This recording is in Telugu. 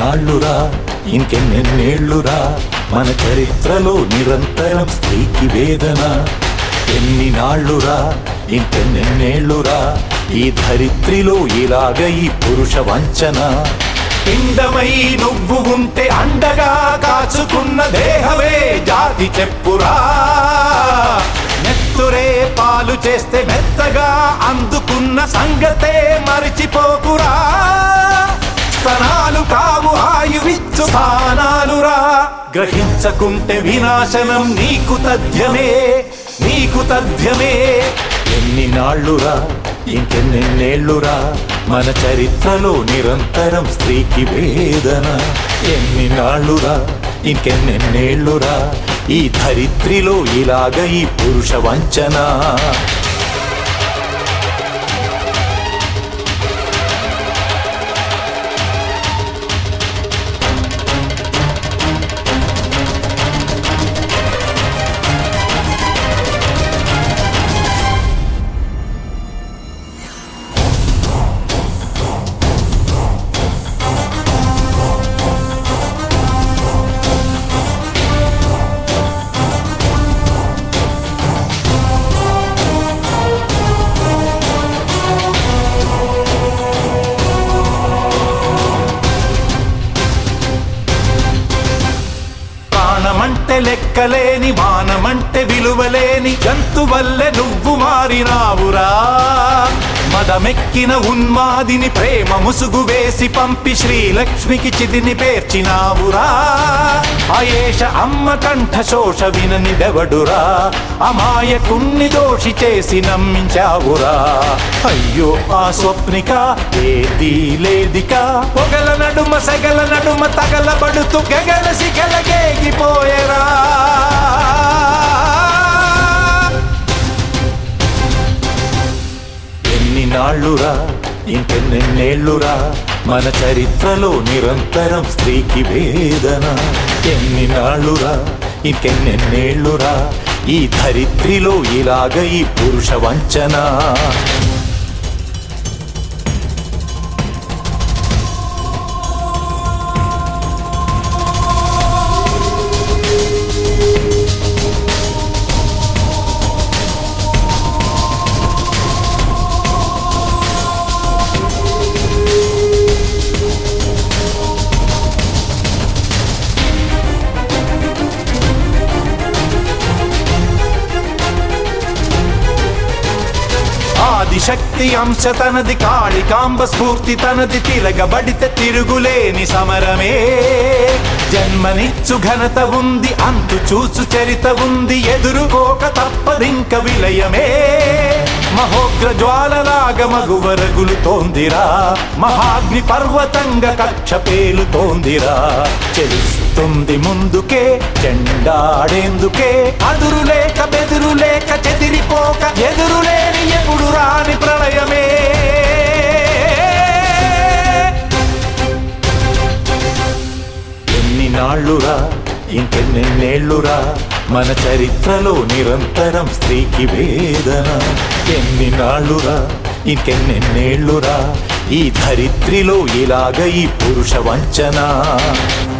నాళ్ళురా ఇంకెన్నెన్నేళ్లురా మన చరిత్రలో నిరంతరం స్త్రీకి వేదన ఎన్ని నాళ్ళురా ఇంకెన్నెన్నేళ్లురా ఈ ధరిత్రిలో ఇలాగ ఈ పురుష వంచన పిండమై నువ్వు ఉంటే అండగా కాచుకున్న దేహమే జాతి చెప్పురా నెత్తురే పాలు చేస్తే మెత్తగా అందుకున్న సంగతే మరిచిపోకురా స్తనాలు కావు ఆయువిచ్చు స్థానాలురా గ్రహించకుంటే వినాశనం నీకు తథ్యమే నీకు తథ్యమే ఎన్ని నాళ్ళురా ఇంకెన్నెన్నేళ్లురా మన చరిత్రలో నిరంతరం స్త్రీకి వేదన ఎన్ని నాళ్ళురా ఇంకెన్నెన్నేళ్లురా ఈ ధరిత్రిలో ఇలాగ ఈ పురుష వంచన ప్రాణమంటే లెక్కలేని మానమంటే విలువలేని జంతువల్లే నువ్వు మారినావురా మదమెక్కిన ఉన్మాదిని ప్రేమ ముసుగు వేసి పంపి శ్రీలక్ష్మికి చితిని పేర్చినావురా అయేష అమ్మ కంఠ శోష వినని దెవడురా అమాయకుణ్ణి దోషి చేసి నమ్మించావురా అయ్యో ఆ స్వప్నిక ఏది లేదిక పొగల నడుమ సెగల నడుమ తగలబడుతూ గగలసి గెలగేగిపోయేరా ఎన్ని నాళ్ళురా ఇంకెన్నెన్నేళ్లురా మన చరిత్రలో నిరంతరం స్త్రీకి వేదన ఎన్ని నాళ్ళురా ఇంకెన్నెన్నేళ్లురా ఈ ధరిత్రిలో ఇలాగ ఈ పురుష వంచన ఆదిశక్తి అంశ తనది కాళికాంబ స్ఫూర్తి తనది తిరగబడితే తిరుగులేని సమరమే జన్మనిచ్చు ఘనత ఉంది అంతు చూసు చరిత ఉంది ఎదురుకోక తప్పదింక విలయమే మహోగ్ర జ్వాలలాగ మగువరగులుతోందిరా మహాగ్ని పర్వతంగా కక్ష పేలుతోందిరా చెలుస్తుంది ముందుకే చెండాడేందుకే అదురులేక బెదురులేక చెదిరిపోక ఎదురులేని ఎప్పుడు రాని ప్రళయమే ఎన్ని నాళ్ళురా ఇంకెన్నెన్నేళ్లురా మన చరిత్రలో నిరంతరం స్త్రీకి వేదన ఎన్ని నాళ్ళురా ఇంకెన్నెన్నేళ్లురా ఈ ధరిత్రిలో ఇలాగ ఈ పురుష వంచన